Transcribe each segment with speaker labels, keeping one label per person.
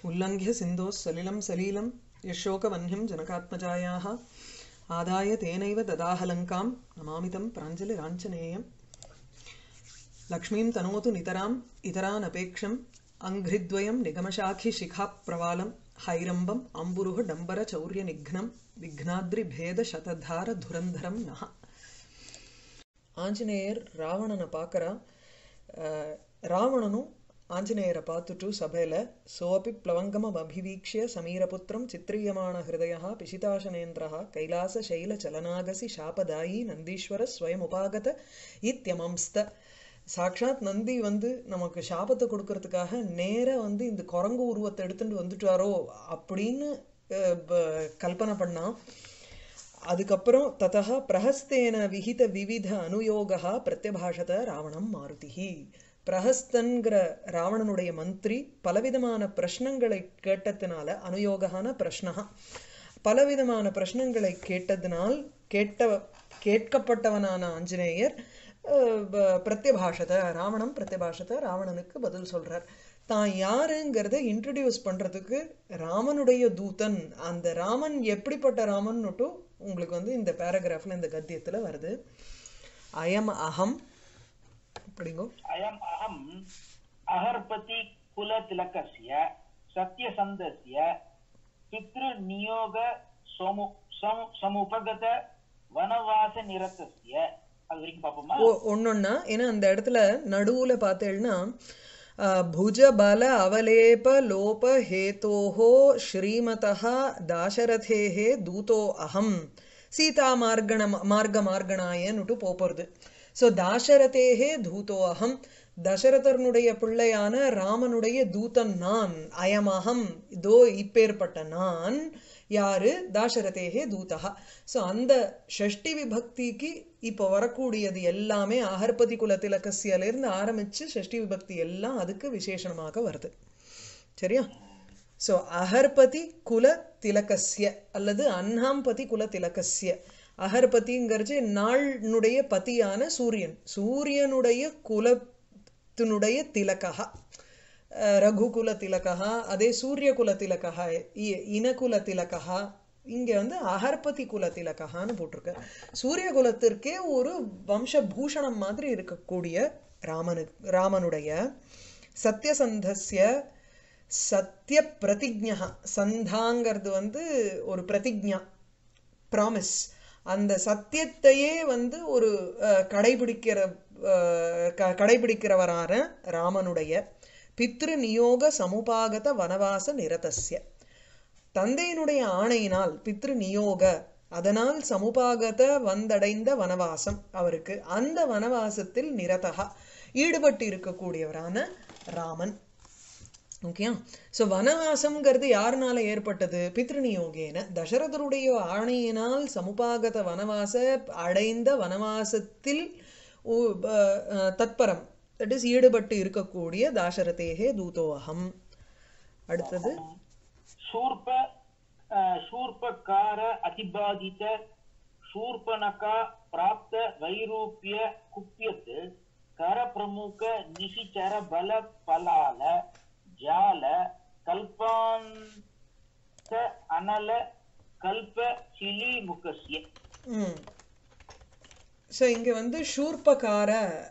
Speaker 1: उल्लङ्घ्य सिन्धोः सलिलं सलीलं यशोकवह्निं जनकात्मजायाः आदाय तेनैव ददाहलङ्कां नमामि तं प्राञ्जलिराञ्जनेयम् लक्ष्मीं तनोतु नितराम् इतरानपेक्षम् अङ्घ्रिद्वयं निगमशाखिशिखाप्रवालं हैरम्बम् अम्बुरुः डम्बरचौर्यनिघ्नं विघ्नाद्रिभेदशतधारधुरन्धरं नः ஆஞ்சநேயர் ராவணனை பார்க்குறா ராவணனும் ஆஞ்சநேயரை பார்த்துட்டு சபையில் சோபி பிளவங்கமம் அபிவீக்ஷிய சமீரபுத்திரம் சித்திரியமான ஹிருதயா பிசிதாசனேந்திரா கைலாச சைல சலனாகசி சாபதாயி நந்தீஸ்வர ஸ்வயம் உபாகத இத்தியமம்ஸ்த சாக்ஷாத் நந்தி வந்து நமக்கு சாபத்தை கொடுக்கறதுக்காக நேராக வந்து இந்த குரங்கு உருவத்தை எடுத்துட்டு வந்துட்டாரோ அப்படின்னு கல்பனை பண்ணான் அதுக்கப்புறம் ததா பிரஹஸ்தேன விஹித விவித அனுயோகா பிரத்யபாஷத ராவணம் மாருதிஹி பிரஹஸ்தன்கிற ராவணனுடைய மந்திரி பலவிதமான பிரஷ்னங்களை கேட்டதுனால அனுயோகான பிரஷ்னகா பலவிதமான பிரஷ்னங்களை கேட்டதினால் கேட்ட கேட்கப்பட்டவனான ஆஞ்சநேயர் பிரத்யபாஷத ராவணம் பிரத்யபாஷத ராவணனுக்கு பதில் சொல்றார் தான் யாருங்கிறத இன்ட்ரடியூஸ் பண்றதுக்கு ராமனுடைய தூதன் அந்த ராமன் எப்படிப்பட்ட ராமன்னுட்டும் உங்களுக்கு வந்து இந்த பேராகிராஃப்ல இந்த கத்தியத்துல வருது அயம் அகம் அப்படிங்கோ
Speaker 2: अयम् अहम् अहर्पति कुलतिलकस्य सत्यसन्धस्य पितृनियोग सोमु सम- समुपगत वनवासनिरतस्य அது வரைக்கும் பார்ப்போமா
Speaker 1: ஒன்னொன்னா ஏன்னா அந்த இடத்துல நடுவுல பார்த்தேன்னா भुज बल अवलेप लोप हेतोः श्रीमतः दाशरथेः दूतो अहं சீதாமார்கண மார்கமார்கணாயன்னுட்டு போகிறது ஸோ தாசரதேகே தூதோ அகம் தசரதனுடைய பிள்ளையான ராமனுடைய தூதன் நான் அயமகம் இதோ இப்பேற்பட்ட நான் யாரு தாசரதேகே தூதா ஸோ அந்த ஷஷ்டி விபக்திக்கு இப்போ வரக்கூடியது எல்லாமே அகர்பதி குல திலக்கசியிலேருந்து ஆரம்பிச்சு ஷஷ்டி விபக்தி எல்லாம் அதுக்கு விசேஷணமாக வருது சரியா ஸோ அகர்பதி குல திலக்கசிய அல்லது அன்னாம்பதி குல திலக்கசிய அகர்பதிங்கிறது நாளுடைய பதியான சூரியன் சூரியனுடைய குலத்தினுடைய திலக்கா ரகுகுல திலகா அதே சூரிய குல திலகா இனகுல திலகா இங்க வந்து அகர்பதி குல திலகான்னு போட்டிருக்கு சூரிய குலத்திற்கே ஒரு வம்சபூஷணம் மாதிரி இருக்கக்கூடிய ராமனு ராமனுடைய சத்தியசந்தஸ்ய சத்திய பிரதிஜா சந்தாங்கிறது வந்து ஒரு பிரதிஜா ப்ராமிஸ் அந்த சத்தியத்தையே வந்து ஒரு கடைபிடிக்கிற கடைபிடிக்கிறவரான ராமனுடைய பித்ரு நியோக சமுபாகத வனவாச நிரதஸ்ய தந்தையினுடைய ஆணையினால் பித்ரு நியோக அதனால் சமுபாகத வந்தடைந்த வனவாசம் அவருக்கு அந்த வனவாசத்தில் நிரதகா ஈடுபட்டு இருக்கக்கூடியவரான ராமன் ஓகே ஸோ வனவாசம்ங்கிறது யாருனால ஏற்பட்டது பித்ருநியோகேன தசரதருடைய ஆணையினால் சமுபாகத வனவாச அடைந்த வனவாசத்தில் தத்பரம் தட் இஸ் ஈடுபட்டு இருக்கக்கூடிய தாசரதேகே தூதோகம் அடுத்தது
Speaker 2: शूर्प शूर्पकार अतिबाधित शूर्पणका प्राप्त वैरूप्य कुप्यत् कर प्रमुख निशिचर बल पलाल जाल कल्पान्त अनल कल्प चिलि मुखस्य
Speaker 1: ஸோ இங்க வந்து ஷூர்பகார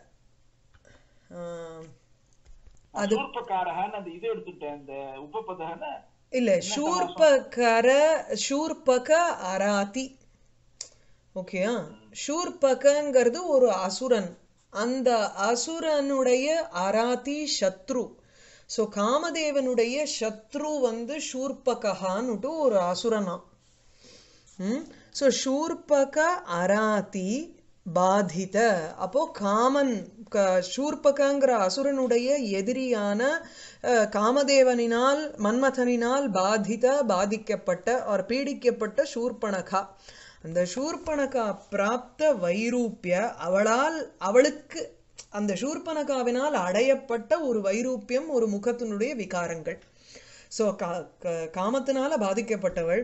Speaker 2: அது शूर्पकारः அந்த இது எடுத்துட்டேன் இந்த உபபதன
Speaker 1: இல்ல ஷூர்பகர ஷூர்பக அராதி ஓகேயா ஷூர்பகங்கிறது ஒரு அசுரன் அந்த அசுரனுடைய அராதி சத்ரு ஸோ காமதேவனுடைய சத்ரு வந்து ஷூர்பகான்னுட்டு ஒரு அசுரனா ஸோ ஷூர்பக அராதி பாதித அப்போ காமன் ஷூர்பகங்கிற அசுரனுடைய எதிரியான காமதேவனினால் மன்மதனினால் பாதித பாதிக்கப்பட்ட ஒரு பீடிக்கப்பட்ட ஷூர்பணகா அந்த ஷூர்பணகா பிராப்த வைரூப்பிய அவளால் அவளுக்கு அந்த ஷூர்பனகாவினால் அடையப்பட்ட ஒரு வைரூப்பியம் ஒரு முகத்தினுடைய விகாரங்கள் ஸோ கா காமத்தினால பாதிக்கப்பட்டவள்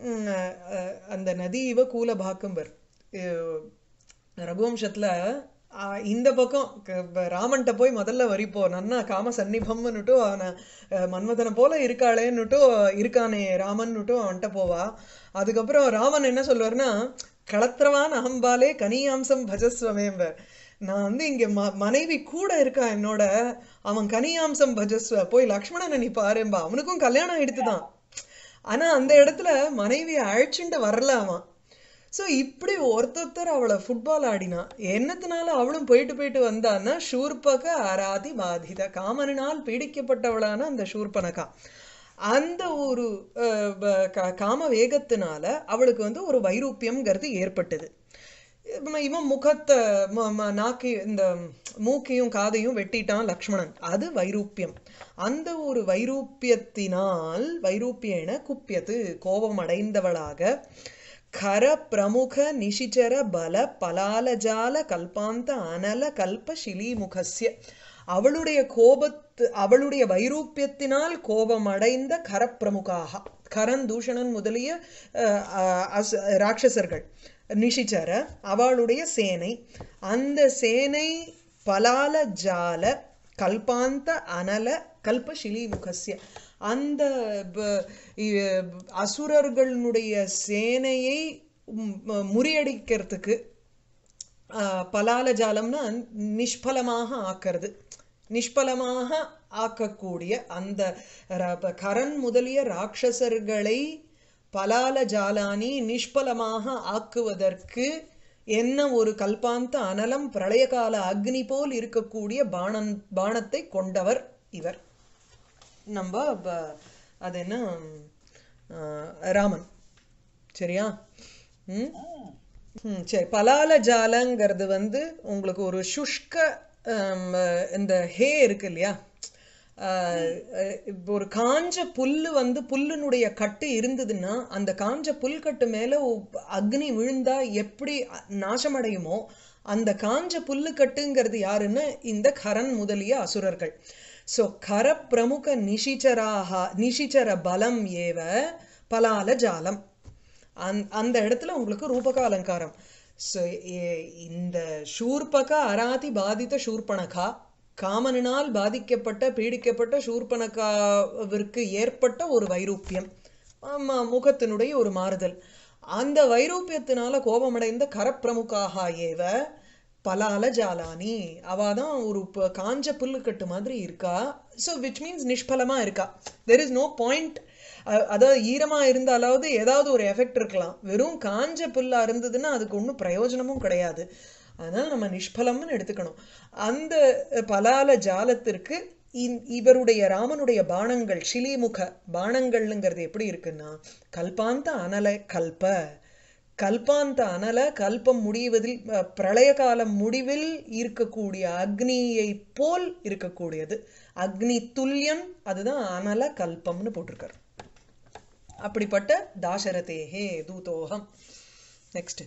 Speaker 1: அந்த நதி இவ கூலபாக்கம்பர் ரகுவம்சத்தில் ஆஹ் இந்த பக்கம் க- ப- ராமன்ட்ட போய் முதல்ல வரிப்போ நன்னா காம சந்நிபம்னுட்டு அவனை அஹ், மன்மதனை போல இருக்காளேன்னுட்டு இருக்கானே ராமன்னுட்டு அவன்கிட்ட போவா அதுக்கப்புறம் ராமன் என்ன சொல்வார்னா களத்திரவான் அகம்பாலே கனியாம்சம் பஜஸ்வமேம்பர் நான் வந்து இங்க ம மனைவி கூட இருக்கா என்னோட அவன் கனியாம்சம் பஜஸ்வ போய் லக்ஷ்மணனை நீ பாரும்பா அவனுக்கும் கல்யாணம் ஆயிடுத்துதான் ஆனா அந்த இடத்துல மனைவியை அழைச்சுட்டு வரல அவன் ஸோ இப்படி ஒருத்தொருத்தர் அவளை ஃபுட்பால் ஆடினா என்னத்தினால அவளும் போயிட்டு போயிட்டு வந்தான்னா ஷூர்பக அராதி பாதித காமனினால் பீடிக்கப்பட்டவளான அந்த ஷூர்பனகா அந்த ஒரு அஹ், ப- கா- காம வேகத்தினால அவளுக்கு வந்து ஒரு வைரூப்பியம்ங்கிறது ஏற்பட்டது இவன் இவன் முகத்தை ம- ம- நாக்கி இந்த மூக்கையும் காதையும் வெட்டிட்டான் லக்ஷ்மணன் அது வைரூப்பியம் அந்த ஒரு வைரூப்பியத்தினால் வைரூப்பியன குப்பியது கோபம் அடைந்தவளாக கர பிரமுக நிஷிச்சர பல பலாலஜால கல்பாந்த அனல கல்ப சிலீமுகஸ்ய அவளுடைய கோபத்து அவளுடைய வைரூப்பியத்தினால் கோபமடைந்த கரப்பிரமுகாக கரன் தூஷணன் முதலிய அஹ், அஹ், அசு- ராட்சசர்கள் நிஷிச்சர அவளுடைய சேனை அந்த சேனை பலால ஜால கல்பாந்த அனல கல்ப சிலீமுகஸ்ய அந்த ப- இ- அசுரர்களுடைய சேனையை ம், முறியடிக்கிறதுக்கு ஆஹ், பலால ஜாலம்னா நிஷ்பலமாக ஆக்கிறது நிஷ்பலமாக ஆக்கக்கூடிய அந்த ர- ப- கரன் முதலிய ராட்சசர்களை பலால ஜாலானி நிஷ்பலமாக ஆக்குவதற்கு என்ன ஒரு கல்பாந்த அனலம் பிரளயகால அக்னி போல் இருக்கக்கூடிய பாணன் பாணத்தை கொண்டவர் இவர் நம்ம ப- அது என்ன ஆஹ், ராமன் சரியா ம் ம், சரி பலால ஜாலங்கிறது வந்து உங்களுக்கு ஒரு சுஷ்க ஹம், இந்த ஹே இருக்கு இல்லையா ஆஹ், அஹ், இப்போ ஒரு காஞ்ச புல்லு வந்து புல்லுனுடைய கட்டு இருந்ததுன்னா அந்த காஞ்ச புல்கட்டு மேல ஒ- அக்னி விழுந்தா எப்படி அ- நாசமடையுமோ அந்த காஞ்ச புல்லு கட்டுங்கிறது யாருன்னு இந்த கரன் முதலிய அசுரர்கள் ஸோ கர பிரமுக நிஷிச்சராக நிஷிச்சர பலம் ஏவ பலால ஜாலம் அந் அந்த இடத்துல உங்களுக்கு ரூபக அலங்காரம் ஸோ இந்த ஷூர்பக அராதி பாதித்த ஷூர்பணகா காமனினால் பாதிக்கப்பட்ட பீடிக்கப்பட்ட ஷூர்பனகாவிற்கு ஏற்பட்ட ஒரு வைரூப்பியம் ஆமா, முகத்தினுடைய ஒரு மாறுதல் அந்த வைரூப்பியத்தினால கோபமடைந்த கரப்பிரமுகாக ஏவ பலால ஜாலானி அவ தான் ஒரு ப- காஞ்ச புல்லுக்கட்டு மாதிரி இருக்கா ஸோ விச் மீன்ஸ் நிஷ்பலமா இருக்கா தெர் இஸ் நோ பாயிண்ட் அதாவது ஈரமா இருந்தாலாவது ஏதாவது ஒரு எஃபெக்ட் இருக்கலாம் வெறும் காஞ்ச புல்லா இருந்ததுன்னா அதுக்கு ஒன்றும் பிரயோஜனமும் கிடையாது அதனால நம்ம நிஷ்பலம்னு எடுத்துக்கணும் அந்த பலால ஜாலத்திற்கு இந்- இவருடைய ராமனுடைய பாணங்கள் ஷிலிமுக பாணங்கள்ங்கிறது எப்படி இருக்குன்னா கல்பாந்த அனல கல்ப கல்பாந்த அனல கல்பம் முடிவதில் அஹ், பிரளய காலம் முடிவில் இருக்கக்கூடிய அக்னியை போல் இருக்கக்கூடியது அக்னி துல்லியம் அதுதான் அனல கல்பம்னு போட்டிருக்காரு அப்படிப்பட்ட தாசரதேஹே தூதோகம் நெக்ஸ்ட்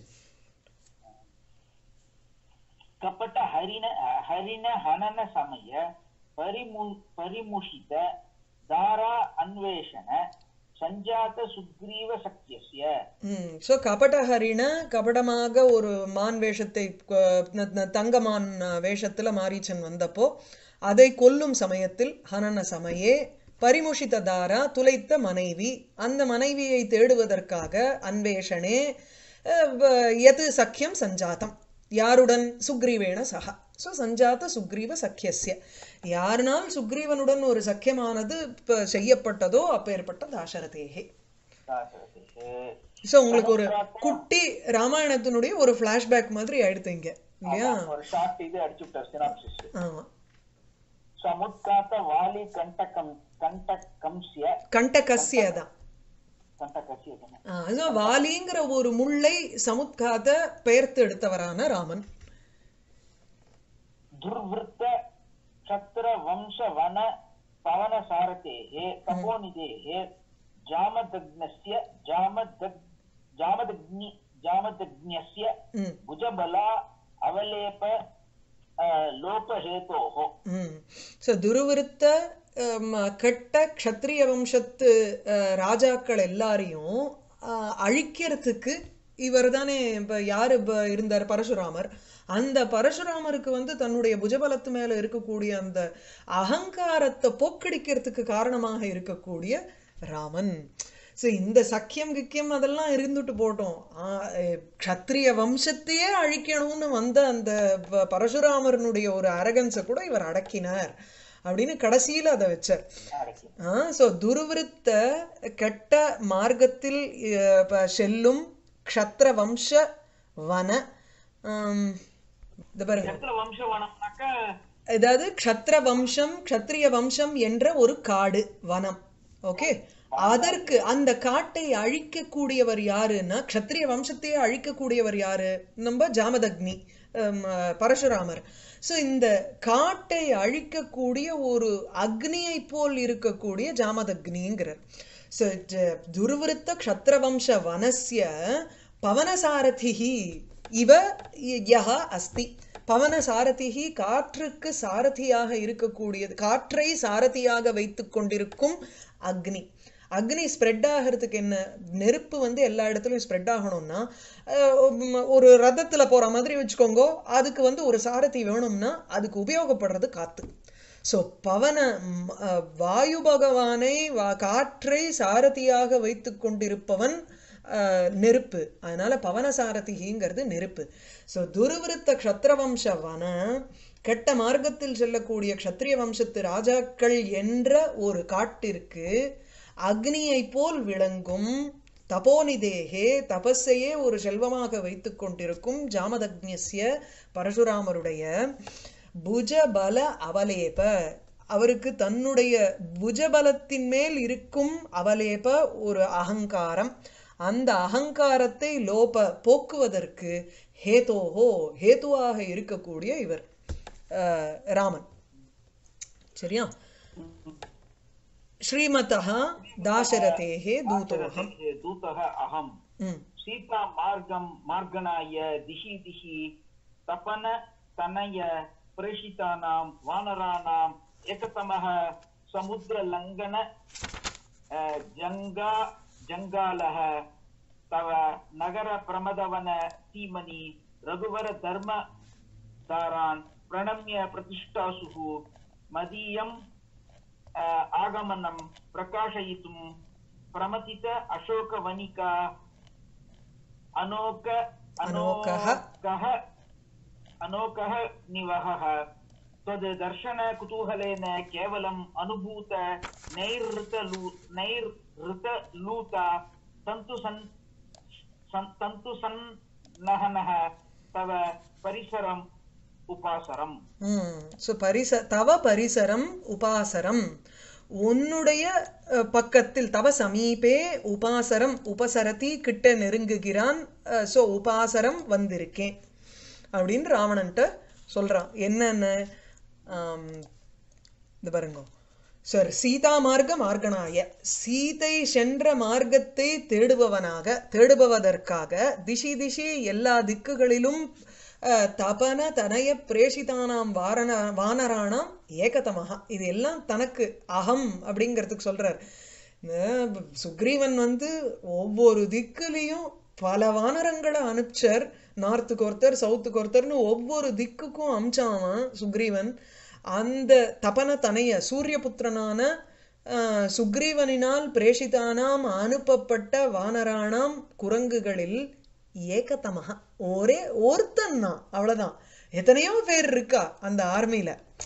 Speaker 2: ಕಪಟ ಹರಿಣ ಹರಿಣ ಹನನ ಸಮಯ ಪರಿಮು ಪರಿಮುಷಿತ ದಾರಾ ಅನ್ವೇಷಣ ಸಂಜಾತ ಸುಗ್ರೀವ ಸಖ್ಯಸ್ಯ
Speaker 1: ம் ஸோ கபடஹரிண கபடமாக ஒரு மான் வேஷத்தை க- ந- ந- தங்கமான் வேஷத்துல மாரீச்சன் வந்தப்போ அதை கொல்லும் சமயத்தில் ஹனன சமயே பரிமுஷித தாரா துளைத்த மனைவி அந்த மனைவியை தேடுவதற்காக அன்வேஷனே அஹ், வ- எது சக்கியம் சஞ்சாத்தம் யாருடன் சுக்ரீவேண சகா ஸோ சஞ்சாத சுக்ரீவ சக்கியஸ்ய யாருனால் சுக்ரீவனுடன் ஒரு சக்கியமானது இப்ப செய்யப்பட்டதோ அப்பேற்பட்ட தாசரதேகே
Speaker 2: ದಾಸರಥಿಗೆ
Speaker 1: ஸோ உங்களுக்கு ஒரு குட்டி ராமாயணத்தினுடைய ஒரு ஃப்ளாஷ்பேக் மாதிரி ஆயிடுத்து இங்க இல்லையா
Speaker 2: ஒரு ஷார்ட் இது அடிச்சு விட்டார் சினாப்சிஸ்
Speaker 1: ஆமா
Speaker 2: சமுத்காத்த வாலி கண்டகம் கண்டகம்சிய
Speaker 1: கண்டகசிய தான்
Speaker 2: கண்டகசிய
Speaker 1: ஆ, அதுதான் வாலிங்கிற ஒரு முள்ளை சமுத்காத பெயர்த்து எடுத்தவரான ராமன்
Speaker 2: ದುರ್ವೃತ್ತ ಕ್ಷತ್ರ ವಂಶ ವನ ಪವನ ಸಾರಥೇಃ ತಪೋನಿಧೇಃ ಜಾಮದಗ್ನಸ್ಯ ಜಾಮದಗ್ ಜಾಮದಗ್ನಿ ಜಾಮದಗ್ನ್ಯಸ್ಯ
Speaker 1: ம்
Speaker 2: ಭುಜಬಲ ಅವಲೇಪ ಆ, ಲೋಪಹೇತೋಃ
Speaker 1: ம் ஸோ துருவிருத்த ஹம், கெட்ட க்ஷத்ரிய வம்சத்து அஹ், ராஜாக்கள் எல்லாரையும் அஹ், அழிக்கிறதுக்கு இவர் தானே இப்போ யார் இப்போ இருந்தார் பரசுராமர் அந்த பரசுராமருக்கு வந்து தன்னுடைய புஜபலத்து மேல இருக்கக்கூடிய அந்த அகங்காரத்தை போக்கடிக்கிறதுக்கு காரணமாக இருக்கக்கூடிய ராமன் ஸோ இந்த சக்கியம் கிக்கியம் அதெல்லாம் இருந்துட்டு போட்டோம் ஆ, எ, க்ஷத்ரிய வம்சத்தையே அழிக்கணும்னு வந்த அந்த ப- பரசுராமரனுடைய ஒரு அரகன்ஸை கூட இவர் அடக்கினார் அப்படின்னு கடைசியில அதை வச்சார்
Speaker 2: அடக்கி
Speaker 1: ஸோ துருவிருத்த கெட்ட மார்க்கத்தில் அஹ், ப- செல்லும் க்ஷத்ர வம்ச வன ஆம், இது பாருங்க
Speaker 2: சத்திர வம்சவனம்னாக்கா
Speaker 1: அதாவது க்ஷத்ர வம்சம் க்ஷத்ரிய வம்சம் என்ற ஒரு காடு வனம் ஓகே அதற்கு அந்த காட்டை அழிக்கக்கூடியவர் யாருன்னா க்ஷத்ரிய வம்சத்தையே அழிக்கக்கூடியவர் யாரு நம்ம ஜாமதக்னி ஹம், பரசுராமர் ஸோ இந்த காட்டை அழிக்கக்கூடிய ஒரு அக்னியை போல் இருக்கக்கூடிய ஜாமதக்னிங்கிறார் ஸோ துருவிருத்த க்ஷத்ரவம்ச வனஸ்ய பவனசாரதிஹி இவ யஹ அஸ்தி பவனசாரதிஹி காற்றுக்கு சாரதியாக இருக்கக்கூடியது காற்றை சாரதியாக வைத்துக் கொண்டிருக்கும் அக்னி அக்னி ஸ்ப்ரெட் ஆகிறதுக்கு என்ன நெருப்பு வந்து எல்லா இடத்துலையும் ஸ்ப்ரெட் ஆகணும்னா அஹ், உம், ஒரு ரதத்துல போற மாதிரி வச்சுக்கோங்க அதுக்கு வந்து ஒரு சாரதி வேணும்னா அதுக்கு உபயோகப்படுறது காத்து ஸோ பவன ம், அஹ், வாயு பகவானை வா- காற்றை சாரதியாக வைத்துக் கொண்டிருப்பவன் அஹ், நெருப்பு அதனால பவன சாரதிங்கிறது நெருப்பு ஸோ துருவிருத்த க்ஷத்ரவம்ச வன கெட்ட மார்க்கத்தில் செல்லக்கூடிய க்ஷத்ரிய வம்சத்து ராஜாக்கள் என்ற ஒரு காட்டிற்கு அக்னியை போல் விளங்கும் தபோனிதேகே தபஸையே ஒரு செல்வமாக வைத்துக் கொண்டிருக்கும் ஜாமதக்ஞஸ்ய பரசுராமருடைய புஜபல அவலேப அவருக்கு தன்னுடைய புஜபலத்தின் மேல் இருக்கும் அவலேப ஒரு அகங்காரம் அந்த அகங்காரத்தை லோப போக்குவதற்கு ஹேதோஹோ ஹேதுவாக இருக்கக்கூடிய இவர் அஹ், ராமன் சரியா ஸ்ரீமதः दाशरथेः दूतोऽहम्
Speaker 2: दूतः अहम्
Speaker 1: ம்
Speaker 2: सीता मार्गं मार्गणाय दिशि दिशि तपन तनय प्रेषितानां वानराणाम् एकतमः समुद्रलङ्घन अ, जङ्गा जङ्गालः तव नगरप्रमदवन सीमनि रघुवर धर्म दारान् प्रणम्य प्रतिष्ठासुः मदीयम् अ, आगमनं प्रकाशयितुं प्रमथित अशोकवनिका अनोक
Speaker 1: अनोकः।
Speaker 2: अनोकः अनोकः निवहः तद् दर्शनकुतूहलेन केवलम् अनुभूत नैरृतलू नैरृतलूता तन्तु सन् सन्- तन्तु सन्नहनः तव परिसरम् उपासरम्
Speaker 1: ம் ஸோ பரிச தவ பரிசரம் உபாசரம் உன்னுடைய அஹ், பக்கத்தில் தவ சமீபே உபாசரம் உபசரதி கிட்ட நெருங்குகிறான் ஸோ உபாசரம் வந்திருக்கேன் அப்படின்னு ராவணன்ட்ட சொல்றான் என்னென்ன ஆம், இது பாருங்க சார் சீதா மார்க்க மார்கனாய சீதை சென்ற மார்க்கத்தை தேடுபவனாக தேடுபவதற்காக திசி திசி எல்லா திக்குகளிலும் அஹ், தபன தனய பிரேஷிதானாம் வாரண வானராணாம் ஏகதமகா இது எல்லாம் தனக்கு அகம் அப்படிங்கிறதுக்கு சொல்றார் இந்த சுக்ரீவன் வந்து ஒவ்வொரு திக்குலேயும் பல வானரங்களை அனுப்பிச்சார் நார்த்துக்கு ஒருத்தர் சவுத்துக்கு ஒருத்தர்னு ஒவ்வொரு திக்குக்கும் அமிச்சாவான் சுக்ரீவன் அந்த தபன தனைய சூரியபுத்திரனான ஆஹ், சுக்ரீவனினால் பிரேஷிதானாம் அனுப்பப்பட்ட வானராணாம் குரங்குகளில் ஏகதமகா ஒரே ஒருத்தன் தான் அவ்வளவுதான் எத்தனையோ பேர் இருக்கா அந்த ஆர்மியில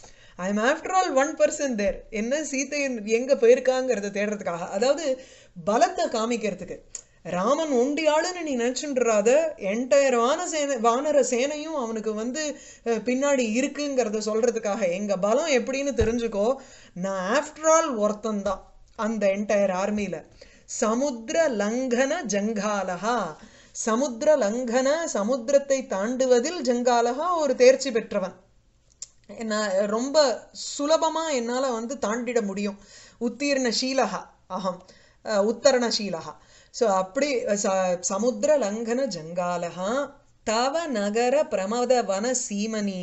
Speaker 1: I am after all one person there என்ன சீத்தை எங்க போயிருக்காங்கிறத தேடுறதுக்காக அதாவது பலத்தை காமிக்கிறதுக்கு ராமன் ஒண்டியாளுன்னு நீ நினைச்சுன்றாத என்டையர் வான சேனை வானர சேனையும் அவனுக்கு வந்து அஹ், பின்னாடி இருக்குங்கிறத சொல்றதுக்காக எங்க பலம் எப்படின்னு தெரிஞ்சுக்கோ நான் ஆஃப்டர் ஆல் ஒருத்தன் தான் அந்த என்டையர் ஆர்மியில சமுத்திர லங்கன ஜங்காலஹா சமுத்திர லங்கன சமுத்திரத்தை தாண்டுவதில் ஜங்காலஹா ஒரு தேர்ச்சி பெற்றவன் நான் ரொம்ப சுலபமா என்னால வந்து தாண்டிட முடியும் உத்தீர்ண ஷீலகா அகம் அஹ், உத்தரண ஷீலகா ஸோ அப்படி ச- சமுத்திர லங்கன ஜங்காலகா தவ நகர பிரமத வன சீமனி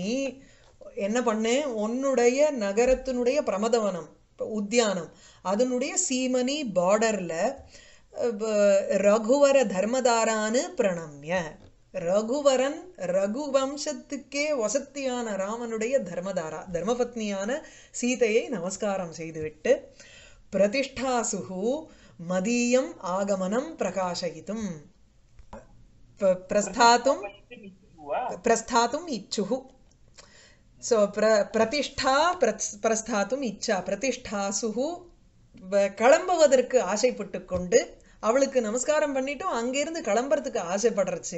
Speaker 1: என்ன பண்ணேன் உன்னுடைய நகரத்தினுடைய பிரமதவனம் இப்ப உத்தியானம் அதனுடைய சீமனி பார்டர்ல ரகுவர தர்மதாரான்னு பிரணம்ய ரகுவரன் ரகுவம்சத்துக்கே வசத்தியான ராமனுடைய தர்மதாரா தர்மபத்னியான சீதையை நமஸ்காரம் செய்துவிட்டு பிரதிஷ்டாசுகு மதியம் ஆகமனம் பிரகாசயித்தும் ப- பிரஸ்தாத்தும் பிரஸ்தாத்தும் இச்சுகு ஸோ பிர பிரதிஷ்டா பிரஸ் பிரஸ்தாத்தும் இச்சா பிரதிஷ்டாசுகு வ- கிளம்புவதற்கு ஆசைப்பட்டு கொண்டு அவளுக்கு நமஸ்காரம் பண்ணிட்டும் அங்கிருந்து கிளம்புறதுக்கு ஆசைப்படுறச்சு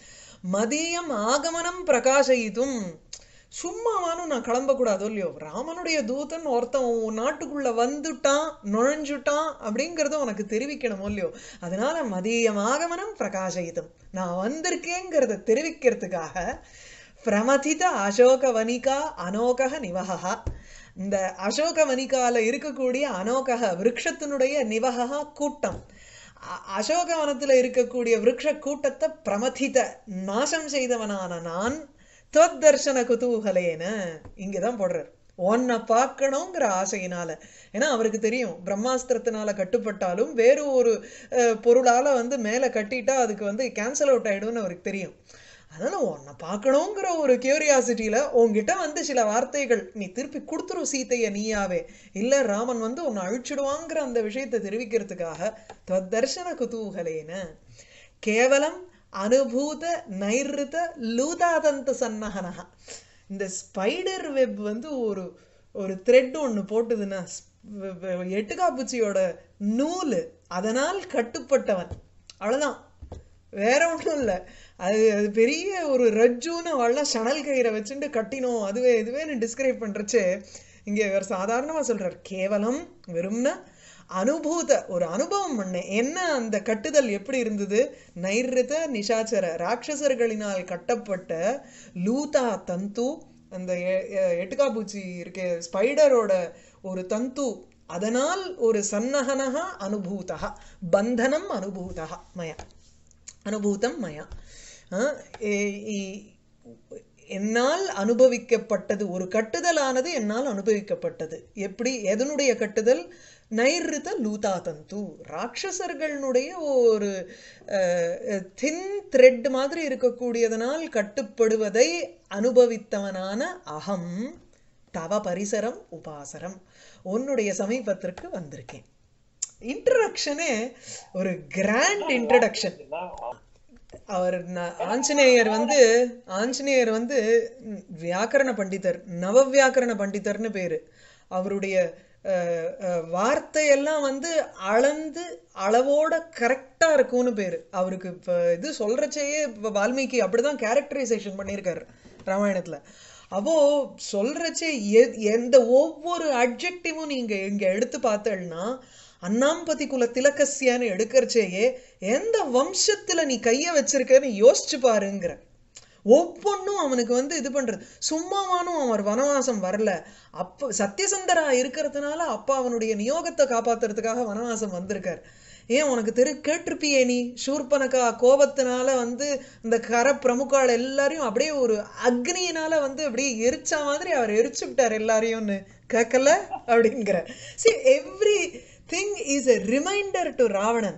Speaker 1: மதியம் ஆகமனம் பிரகாசயித்தும் சும்மாவானும் நான் கிளம்பக்கூடாதோ இல்லையோ ராமனுடைய தூதன் ஒருத்தன் உன் நாட்டுக்குள்ள வந்துட்டான் நுழைஞ்சுட்டான் அப்படிங்கறத உனக்கு தெரிவிக்கணுமோ இல்லையோ அதனால மதியம் ஆகமனம் பிரகாசயித்தும் நான் வந்திருக்கேங்கிறத தெரிவிக்கிறதுக்காக பிரமதித அசோக வனிகா அனோகக நிவகா இந்த அசோக வனிகால இருக்கக்கூடிய அனோகக விருட்சத்தினுடைய நிவகா கூட்டம் அ- அசோகவனத்துல இருக்கக்கூடிய விருட்ச கூட்டத்தை பிரமதித நாசம் செய்தவனான நான் தர்ஷன குதூகலேன இங்கதான் போடுறார் உன்னை பார்க்கணுங்கிற ஆசையினால ஏன்னா அவருக்கு தெரியும் பிரம்மாஸ்திரத்தினால கட்டுப்பட்டாலும் வேறு ஒரு அஹ், பொருளால வந்து மேல கட்டிட்டா அதுக்கு வந்து கேன்சல் அவுட் ஆயிடும்னு அவருக்கு தெரியும் அதனால உன்னை பார்க்கணுங்கிற ஒரு கியூரியாசிட்டியில உன்கிட்ட வந்து சில வார்த்தைகள் நீ திருப்பி கொடுத்துரும் சீதைய நீயாவே இல்ல ராமன் வந்து உன்னை அழிச்சிடுவாங்கிற அந்த விஷயத்தை தெரிவிக்கிறதுக்காக தர்ஷன குதூகலேன கேவலம் அனுபூத நைருத லூதாதந்த சன்னகனக இந்த ஸ்பைடர் வெப் வந்து ஒரு ஒரு த்ரெட் ஒன்று போட்டுதுன்னா ஸ்- வ- வ- எட்டுக்காப்பூச்சியோட நூல் அதனால் கட்டுப்பட்டவன் அவ்வளவுதான் வேற ஒன்றும் இல்லை அது அது பெரிய ஒரு ரஜ்ஜுன்னு அவள்லாம் சணல் கயிறை வச்சுட்டு கட்டினோம் அதுவே இதுவேன்னு டிஸ்கிரைப் பண்றச்சே இங்கே இவர் சாதாரணமா சொல்றார் கேவலம் வெறும்னா அனுபூத ஒரு அனுபவம் பண்ணேன் என்ன அந்த கட்டுதல் எப்படி இருந்தது நைருத நிஷாச்சர ராட்சசர்களினால் கட்டப்பட்ட லூதா தந்து அந்த எ- எ- எட்டுக்காப்பூச்சி இருக்கே ஸ்பைடரோட ஒரு தந்து அதனால் ஒரு சன்னகனக அனுபூதா பந்தனம் அனுபூதா மயா அனுபூதம் மயா அஹ் எ- இ- என்னால் அனுபவிக்கப்பட்டது ஒரு கட்டுதலானது என்னால் அனுபவிக்கப்பட்டது எப்படி எதனுடைய கட்டுதல் நைருத லூதா தந்து ராட்சசர்களுடைய ஒரு தின் த்ரெட் மாதிரி இருக்கக்கூடியதனால் கட்டுப்படுவதை அனுபவித்தவனான அகம் தவ பரிசரம் உபாசரம் உன்னுடைய சமீபத்திற்கு வந்திருக்கேன் இன்ட்ரடக்ஷனே ஒரு கிராண்ட் இன்ட்ரடக்ஷன் அவர் ந- ஆஞ்சநேயர் வந்து ஆஞ்சநேயர் வந்து ம், வியாக்கரண பண்டிதர் நவ வியாக்கரண பண்டிதர்னு பேரு அவருடைய அஹ், அஹ், வார்த்தையெல்லாம் வந்து அளந்து அளவோட கரெக்டா இருக்கும்னு பேரு அவருக்கு இப்ப இது சொல்றச்சேயே இப்ப வால்மீகி அப்படிதான் கேரக்டரைசேஷன் பண்ணியிருக்காரு ராமாயணத்துல அப்போ சொல்றச்சே எ- எந்த ஒவ்வொரு அட்ஜெக்டிவும் நீங்க இங்க எடுத்து பார்த்தேன்னா அண்ணாம்பதி குல திலக்கசியான்னு எடுக்கிறச்சேயே எந்த வம்சத்துல நீ கைய வச்சிருக்கன்னு யோசிச்சு பாருங்கிற ஒவ்வொன்றும் அவனுக்கு வந்து இது பண்றது சும்மாவானும் அவர் வனவாசம் வரல அப்ப சத்தியசந்தரா இருக்கிறதுனால அப்பா அவனுடைய நியோகத்தை காப்பாத்துறதுக்காக வனவாசம் வந்திருக்கார் ஏன் உனக்கு தெரு கேட்டிருப்பியே நீ சூர்பனக்கா கோபத்தினால வந்து இந்த கர பிரமுகாள் எல்லாரையும் அப்படியே ஒரு அக்னியினால வந்து அப்படியே எரிச்சா மாதிரி அவர் எரிச்சு விட்டார் எல்லாரையும்னு கேட்கல அப்படிங்கிற see everything is a reminder to Ravanan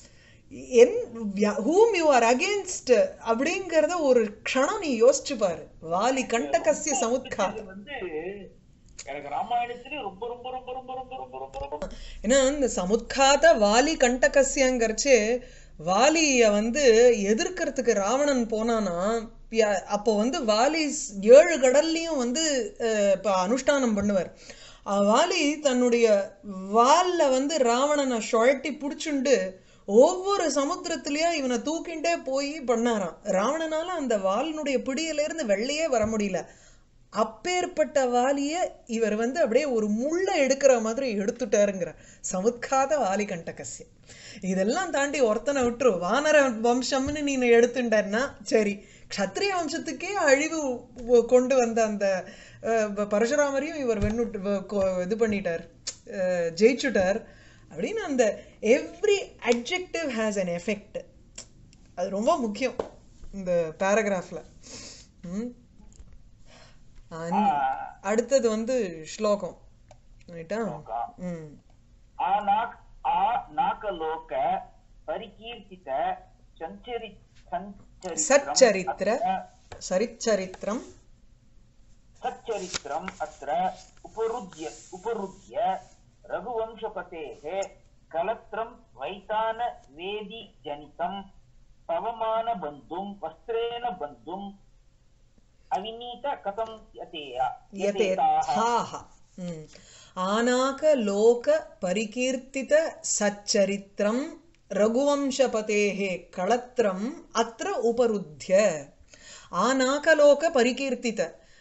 Speaker 1: என் ஹூம் யூ ஆர் அகேன்ஸ்ட் அப்படிங்கறத ஒரு க்ஷணம் நீ யோசிச்சு பாரு வாலி கண்டகசிய சமுத்கா
Speaker 2: இது வந்து எனக்கு ராமாயணத்திலே ரொம்ப ரொம்ப ரொம்ப ரொம்ப ரொம்ப ரொம்ப ரொம்ப ரொம்ப
Speaker 1: ஏன்னா இந்த சமுத்காத வாலி கண்டகசியங்கிறச்சு வாலிய வந்து எதிர்க்கிறதுக்கு ராவணன் போனானா ய- அப்போ வந்து வாலி ஸ்- ஏழு கடல்லையும் வந்து அஹ், இப்ப அனுஷ்டானம் பண்ணுவார் அஹ் வாலி தன்னுடைய வால்ல வந்து ராவணனை சுழட்டி புடிச்சுண்டு ஒவ்வொரு சமுத்திரத்திலயும் இவனை தூக்கிண்டே போய் பண்ணாராம் ராவணனால அந்த வாலினுடைய பிடியில இருந்து வெளியே வர முடியல அப்பேற்பட்ட வாலிய இவர் வந்து அப்படியே ஒரு முள்ளை எடுக்கிற மாதிரி எடுத்துட்டாருங்கிற சமுத்காத வாலி கண்டகசியம் இதெல்லாம் தாண்டி ஒருத்தனை விட்டுரு வானர வம்சம்னு நீ எடுத்துட்டன்னா சரி க்ஷத்ரிய வம்சத்துக்கே அழிவு ஒ- கொண்டு வந்த அந்த அஹ், ப- பரசுராமரையும் இவர் வெண்ணுட்டு வ- கொ- இது பண்ணிட்டார் அஹ், ஜெயிச்சுட்டார் அப்படின்னு அந்த every adjective has an effect அது ரொம்ப முக்கியம் இந்த பேராகிராஃப்ல ம் அன்- அடுத்தது வந்து ஸ்லோகம் ரைட்டா ம்
Speaker 2: ஆனாக் ஆ நாகலோக பரிகீர்த்தித சஞ்சரி
Speaker 1: சச்சரித்திர சரிச்சரித்திரம்
Speaker 2: सच्चरित्रम् अत्र उपरुद्य उपरुद्य रघुवंशपतेः कलत्रं वैतानवेदिजनितं पवमानबन्धुं वस्त्रेण बन्धुम् अविनीत कथं यतेया यतेताः
Speaker 1: यथेथाः ம். आनाकलोक परिकीर्तित सच्चरित्रं रघुवंशपतेः कळत्रम् अत्र उपरुध्य ஆனாகலோக பரிகீர்த்தித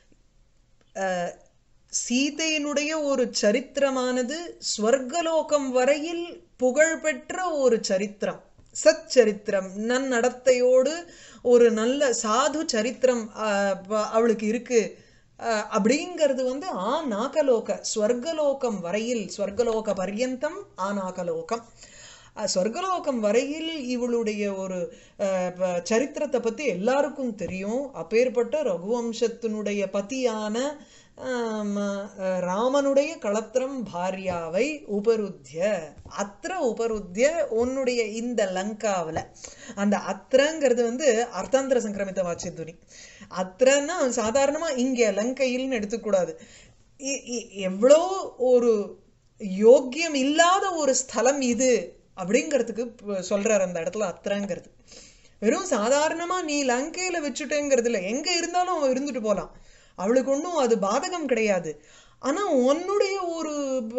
Speaker 1: அஹ், சீதையினுடைய ஒரு சரித்திரமானது ஸ்வர்கலோகம் வரையில் புகழ்பெற்ற ஒரு சரித்திரம் சச்சரித்திரம் நன்னடத்தையோடு ஒரு நல்ல சாது சரித்திரம் அஹ், ப- அவளுக்கு இருக்கு அஹ், அப்படிங்கிறது வந்து ஆ நாகலோக ஸ்வர்கலோகம் வரையில் ஸ்வர்கலோக பர்யந்தம் ஆ நாகலோகம் அஹ், சொர்க்கலோகம் வரையில் இவளுடைய ஒரு அஹ், ப- சரித்திரத்தை பத்தி எல்லாருக்கும் தெரியும் அப்பேற்பட்ட ரகுவம்சத்தினுடைய பதியான ஆம், அஹ், ராமனுடைய களத்திரம் பாரியாவை உபருத்திய அத்திர உபருத்திய உன்னுடைய இந்த லங்காவுல அந்த அத்திரங்கிறது வந்து அர்த்தாந்திர சங்கிரமித்த வாட்சிய துணி அத்திரன்னா சாதாரணமா இங்க லங்கையில்னு எடுத்துக்கூடாது இ- இ- எவ்வளோ ஒரு யோக்கியம் இல்லாத ஒரு ஸ்தலம் இது அப்படிங்கிறதுக்கு ப- சொல்றாரு அந்த இடத்துல அத்திரங்கிறது வெறும் சாதாரணமா நீ லங்கையில வச்சுட்டேங்கிறது இல்ல எங்க இருந்தாலும் அவன் இருந்துட்டு போலாம் அவளுக்கு ஒன்றும் அது பாதகம் கிடையாது ஆனா உன்னுடைய ஒரு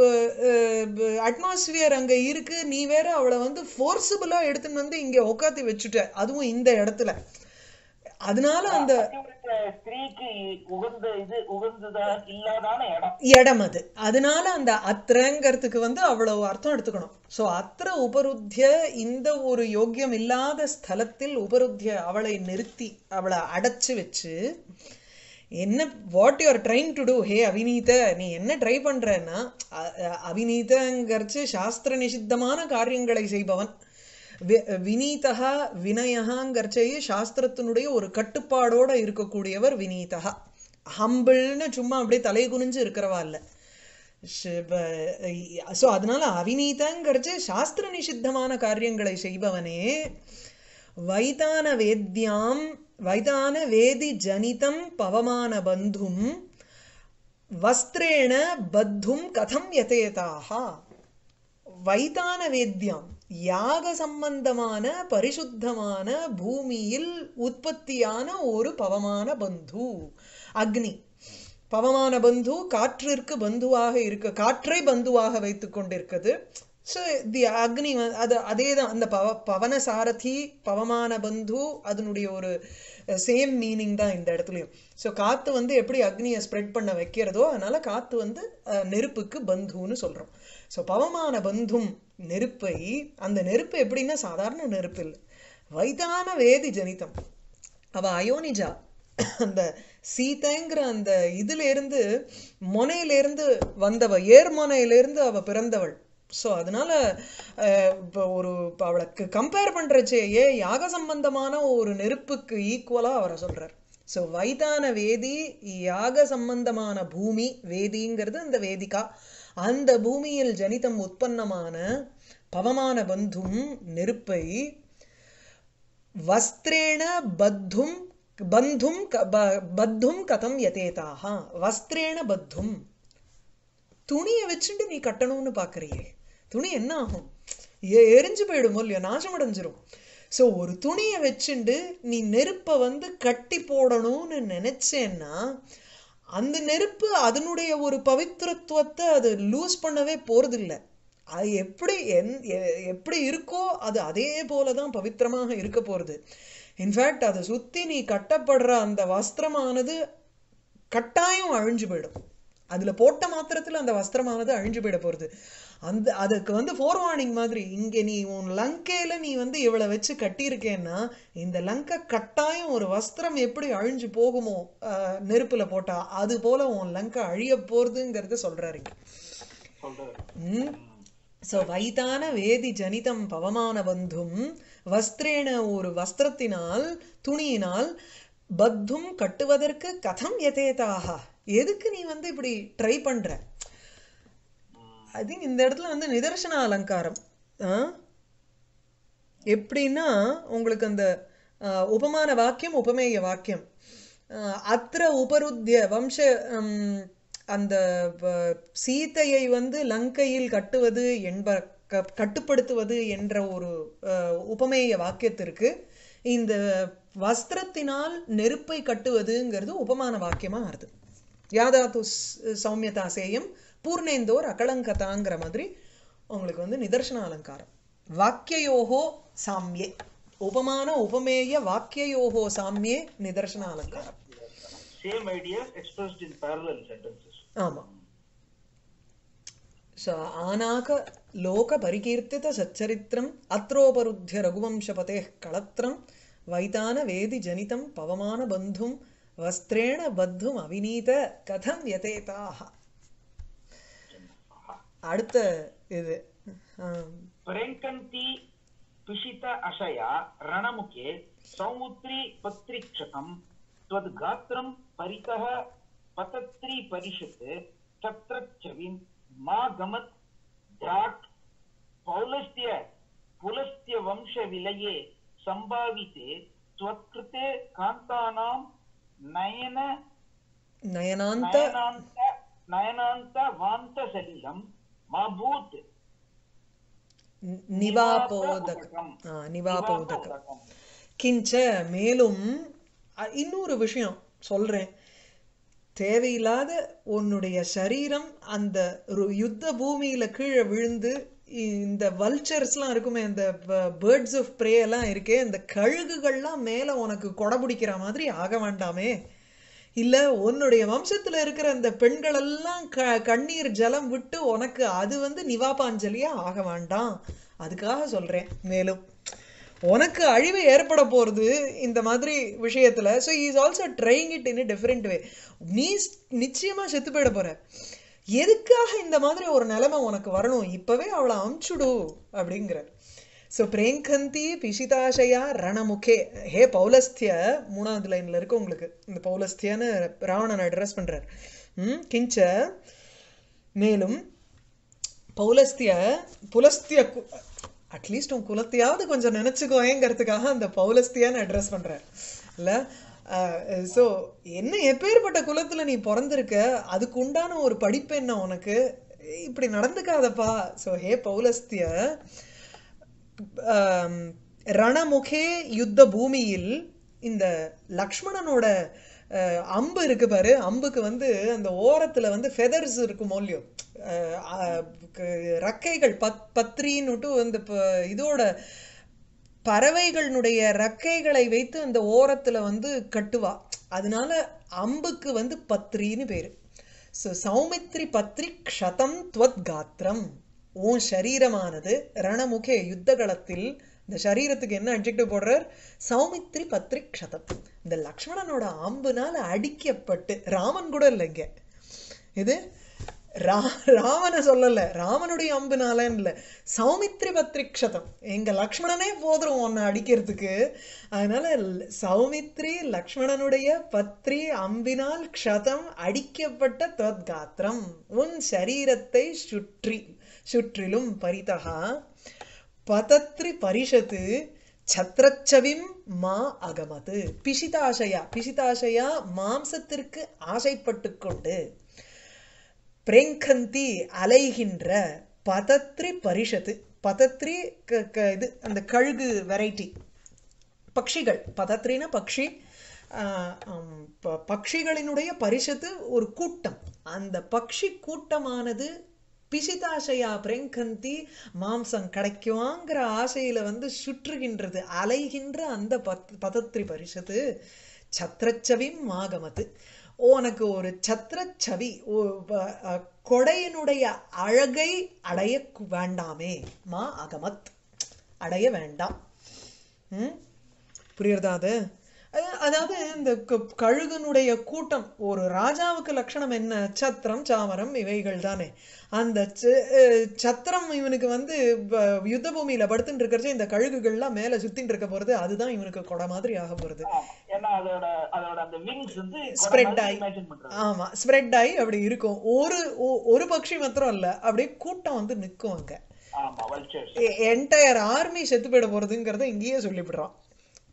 Speaker 1: அட்மாஸ்பியர் அங்க இருக்கு நீ வேற அவளை வந்து ஃபோர்ஸபிளா எடுத்துன்னு வந்து இங்க உட்காத்தி வச்சுட்ட அதுவும் இந்த இடத்துல அதனால அந்த
Speaker 2: பதிவிரத ஸ்திரீக்கு உகந்த இது உகந்ததா இல்லாதான இடம்
Speaker 1: இடம் அது அதனால அந்த அத்திரங்கிறதுக்கு வந்து அவ்வளவு அர்த்தம் எடுத்துக்கணும் சோ அத்திர உபருத்திய இந்த ஒரு யோக்கியம் இல்லாத ஸ்தலத்தில் உபருத்திய அவளை நிறுத்தி அவளை அடைச்சு வச்சு என்ன what you're trying to do hey அவிநீத நீ என்ன ட்ரை பண்றன்னா அ- அ- அவிநீதங்கிறச்சு சாஸ்திர நிஷித்தமான காரியங்களை செய்பவன் வி- வினீதா வினயகாங்கிறச்சையே சாஸ்திரத்தினுடைய ஒரு கட்டுப்பாடோட இருக்கக்கூடியவர் வினீதா ஹம்பிள்னு சும்மா அப்படியே தலை குனிஞ்சு இருக்கிறவா இல்ல ஸோ அதனால அவிநீதங்கிறச்சு சாஸ்திர நிஷித்தமான காரியங்களை செய்பவனே வைதான வேத்யாம் வைதான வேதி ஜனிதம் பவமான பந்தும் வஸ்திரேண பத்தும் கதம் யதேதாக வைதான வேத்யாம் யாக சம்பந்தமான பரிசுத்தமான பூமியில் உற்பத்தியான ஒரு பவமான பந்து அக்னி பவமான பந்து காற்றிற்கு பந்துவாக இருக்க காற்றை பந்துவாக வைத்துக் கொண்டிருக்குது ஸோ தி அக்னி வ- அது அதே தான் அந்த பவ பவன சாரதி பவமான பந்து அதனுடைய ஒரு சேம் மீனிங் தான் இந்த இடத்துலையும் ஸோ காத்து வந்து எப்படி அக்னியை ஸ்ப்ரெட் பண்ண வைக்கிறதோ அதனால காத்து வந்து அஹ், நெருப்புக்கு பந்துன்னு சொல்றோம் ஸோ பவமான பந்தும் நெருப்பை அந்த நெருப்பு எப்படின்னா சாதாரண நெருப்பு இல்லை வைதான வேதி ஜனிதம் அவ அயோனிஜா அந்த சீதைங்கிற அந்த இதுல இருந்து முனையில இருந்து வந்தவ ஏர்முனையில இருந்து அவ பிறந்தவள் ஸோ அதனால அஹ், இப்போ ஒரு இப்போ அவளுக்கு கம்பேர் பண்றச்சேயே யாக சம்பந்தமான ஒரு நெருப்புக்கு ஈக்குவலா அவரை சொல்றார் ஸோ வைதான வேதி யாக சம்பந்தமான பூமி வேதிங்கிறது அந்த வேதிகா அந்த பூமியில் ஜனிதம் உற்பத்தமான பவமான பந்தும் நெருப்பை வஸ்திரேண பத்தும் பந்தும் க- ப- பத்தும் கதம் யதேதாக வஸ்திரேண பத்தும் துணியை வச்சுட்டு நீ கட்டணும்னு பாக்குறியே துணி என்ன ஆகும் எ- எரிஞ்சு போயிடும் இல்லையோ நாசம் அடைஞ்சிரும் ஸோ ஒரு துணியை வச்சுண்டு நீ நெருப்பை வந்து கட்டி போடணும்னு நினைச்சேன்னா அந்த நெருப்பு அதனுடைய ஒரு பவித்திரத்துவத்தை அது லூஸ் பண்ணவே போறதில்ல அது எப்படி என் எ- எப்படி இருக்கோ அது அதே போல தான் பவித்திரமாக இருக்க போறது இன்ஃபேக்ட் அதை சுத்தி நீ கட்டப்படுற அந்த வஸ்திரமானது கட்டாயம் அழிஞ்சு போயிடும் அதுல போட்ட மாத்திரத்துல அந்த வஸ்திரமானது அழிஞ்சு போயிட போறது அந்த அதுக்கு வந்து ஃபோர் வார்னிங் மாதிரி இங்க நீ உன் லங்கையில நீ வந்து இவளை வச்சு கட்டியிருக்கேன்னா இந்த லங்கை கட்டாயம் ஒரு வஸ்திரம் எப்படி அழிஞ்சு போகுமோ ஆஹ், நெருப்புல போட்டா அது போல உன் லங்கை அழிய போறதுங்கிறத சொல்றாரு இங்க.
Speaker 2: சொல்றாரு
Speaker 1: ம் ஸோ வைதான வேதி ஜனிதம் பவமான பந்தும் வஸ்திரேன ஒரு வஸ்திரத்தினால் துணியினால் பத்தும் கட்டுவதற்கு கதம் யதேதாக எதுக்கு நீ வந்து இப்படி ட்ரை பண்ற ஐ திங்க் இந்த இடத்துல வந்து நிதர்சன அலங்காரம் ஆ? எப்படின்னா உங்களுக்கு அந்த அஹ், உபமான வாக்கியம் உபமேய வாக்கியம் அஹ், அத்திர உபருத்திய வம்ச ஹம், அந்த வ- சீதையை வந்து லங்கையில் கட்டுவது என்ப க- கட்டுப்படுத்துவது என்ற ஒரு அஹ், உபமேய வாக்கியத்திற்கு இந்த வஸ்திரத்தினால் நெருப்பை கட்டுவதுங்கிறது உபமான வாக்கியமா ஆறுது யாதாத்து ஸ்- சௌமியதா சேயம் பூர்ணேந்தோர் அகலங்கதாங்கிற மாதிரி உங்களுக்கு வந்து நிதர்சன அலங்காரம் வாக்கியயோகோ சாமியே உபமான உபமேய வாக்கியயோகோ சாமியே நிதர்சன அலங்காரம்
Speaker 2: Same ideas expressed in parallel sentences.
Speaker 1: ஆமா स आनाक लोकपरिकीर्तित सच्चरित्रम् अत्रोपरुध्य रघुवंशपतेः कळत्रं वैतानवेदिजनितं पवमानबन्धुं वस्त्रेण बद्धुम् अविनीत कथं यतेताः அடுத்த இது ஆம்,
Speaker 2: प्रेङ्कन्ति पिशित अशया रणमुखे सौमुद्री पत्रिक्षकं त्वद्गात्रं परितः पतत्री परिषत् छत्रच्छविं मा गमत् द्राक् पौलस्त्य पुलस्त्य वंशविलये सम्भाविते त्वत्कृते कान्तानां नयन
Speaker 1: நயனாந்த
Speaker 2: नयनान्त नयनान्त वान्तसलिलं मा भूत्
Speaker 1: நிவாபோதகம் ஆ, நிவாபோதகம் கிஞ்ச மேலும் அ, இன்னொரு விஷயம் சொல்றேன் தேவையில்லாத உன்னுடைய சரீரம் அந்த ஒரு யுத்த பூமியில கீழே விழுந்து இந்த வல்ச்சர்ஸ்லாம் இருக்குமே இந்த பேர்ட்ஸ் ஆஃப் ப்ரே எல்லாம் இருக்கே இந்த கழுகுகள்லாம் மேல உனக்கு கொடை பிடிக்கிற மாதிரி ஆக வேண்டாமே இல்ல உன்னுடைய வம்சத்துல இருக்கிற அந்த பெண்கள் எல்லாம் க கண்ணீர் ஜலம் விட்டு உனக்கு அது வந்து நிவாபாஞ்சலியா ஆக வேண்டாம் அதுக்காக சொல்றேன் மேலும் உனக்கு அழிவு ஏற்பட போறது இந்த மாதிரி விஷயத்துல so is also trying it in different way நீ ஸ்- நிச்சயமா செத்து போயிட போற எதுக்காக இந்த மாதிரி ஒரு நிலைமை உனக்கு வரணும் இப்பவே அவளை அமுச்சுடு அப்படிங்கிற ஸோ பிரேங்கந்தி பிஷிதாஷயா ரணமுகே ஹே பௌலஸ்திய மூணாவது லைன்ல இருக்கு உங்களுக்கு இந்த பௌலஸ்தியன்னு ராவணன் அட்ரஸ் பண்றார் ம் கிஞ்ச மேலும் பௌலஸ்திய புலஸ்திய அட்லீஸ்ட் உன் குலத்தையாவது கொஞ்சம் நினைச்சுக்கோயேங்கிறதுக்காக அந்த பௌலஸ்தியான்னு அட்ரஸ் பண்றார் இல்ல ஸோ என்ன எப்பேற்பட்ட குலத்துல நீ பிறந்திருக்க அதுக்கு உண்டான ஒரு படிப்பு என்ன உனக்கு இப்படி நடந்துக்காதப்பா ஸோ ஹே பௌலஸ்திய ஆம், ரணமுகே யுத்த பூமியில் இந்த லக்ஷ்மணனோட அஹ், அம்பு இருக்கு பாரு அம்புக்கு வந்து அந்த ஓரத்துல வந்து ஃபெதர்ஸ் இருக்குமோ இல்லையோ அஹ், அஹ், க- ரக்கைகள் பத் பத்ரின்னுட்டு வந்து ப- இதோட பறவைகளினுடைய ரக்கைகளை வைத்து அந்த ஓரத்துல வந்து கட்டுவா அதனால அம்புக்கு வந்து பத்ரின்னு பேரு ஸோ சௌமித்ரி பத்ரி க்ஷதம் துவத் காத்திரம் உன் சரீரமானது ரணமுகே யுத்த களத்தில் இந்த சரீரத்துக்கு என்ன அட்ஜெக்டிவ் போடுறார் சௌமித்ரி பத்ரி க்ஷதம் இந்த லக்ஷ்மணனோட அம்புனால அடிக்கப்பட்டு ராமன் கூட இல்லைங்க இது ரா ராமனை சொல்லல ராமனுடைய அம்புனாலன்னு இல்ல சௌமித்ரி பத்ரிக்ஷதம் எங்க லக்ஷ்மணனே போதும் உன்னை அடிக்கிறதுக்கு அதனால ல- சௌமித்ரி லக்ஷ்மணனுடைய பத்ரி அம்பினால் க்ஷதம் அடிக்கப்பட்ட தத்காத்திரம் உன் சரீரத்தை சுற்றி சுற்றிலும் பரிதகா பதத்ரி பரிஷத்து சத்ரச்சவிம் மா அகமது பிசிதாசயா பிசிதாசயா மாம்சத்திற்கு ஆசைப்பட்டு கொண்டு பிரேங்கந்தி அலைகின்ற பதத்ரி பரிஷத்து பதத்ரி க- க- இது அந்த கழுகு வெரைட்டி பக்ஷிகள் பதத்ரின பக்ஷி ஆஹ், ஆம், ப- பக்ஷிகளினுடைய பரிஷத்து ஒரு கூட்டம் அந்த பக்ஷி கூட்டமானது பிசிதாசையா பிரேங்கந்தி மாம்சம் கிடைக்குவாங்கிற ஆசையில வந்து சுற்றுகின்றது அலைகின்ற அந்த பத் பதத்ரி பரிஷத்து சத்ரச்சவிம் மாகமத்து உனக்கு ஒரு சத்ரச்சவி ஓ- வ- அ, கொடையினுடைய அழகை அடைய கு- வேண்டாமே மா அகமத் அடைய வேண்டாம் ம் புரியுறதா அது அது- அதாவது இந்த க- கழுகுனுடைய கூட்டம் ஒரு ராஜாவுக்கு லட்சணம் என்ன சத்திரம் சாமரம் இவைகள் தானே அந்த ச- அஹ் சத்திரம் இவனுக்கு வந்து வ- யுத்த பூமியில படுத்துட்டு இருக்கிறச்சே இந்த கழுகுகள்லாம் மேல சுத்தின்னு இருக்க போறது அதுதான் இவனுக்கு கொடை மாதிரி ஆக போறது
Speaker 2: ஆமா. ஏன்னா அதோட அதோட அந்த விங்ஸ் வந்து
Speaker 1: Spread ஆகி.
Speaker 2: இமேஜின் பண்றாங்க
Speaker 1: ஆமா ஸ்ப்ரெட் ஆகி அப்படி இருக்கும் ஒரு ஒ- ஒரு பக்ஷி மாத்திரம் இல்ல அப்படியே கூட்டம் வந்து நிக்கும் அங்க
Speaker 2: ஆமா வல்ச்சர்ஸ்
Speaker 1: என்டையர் ஆர்மி செத்து போயிட போறதுங்கிறத இங்கேயே சொல்லிவிடுறான்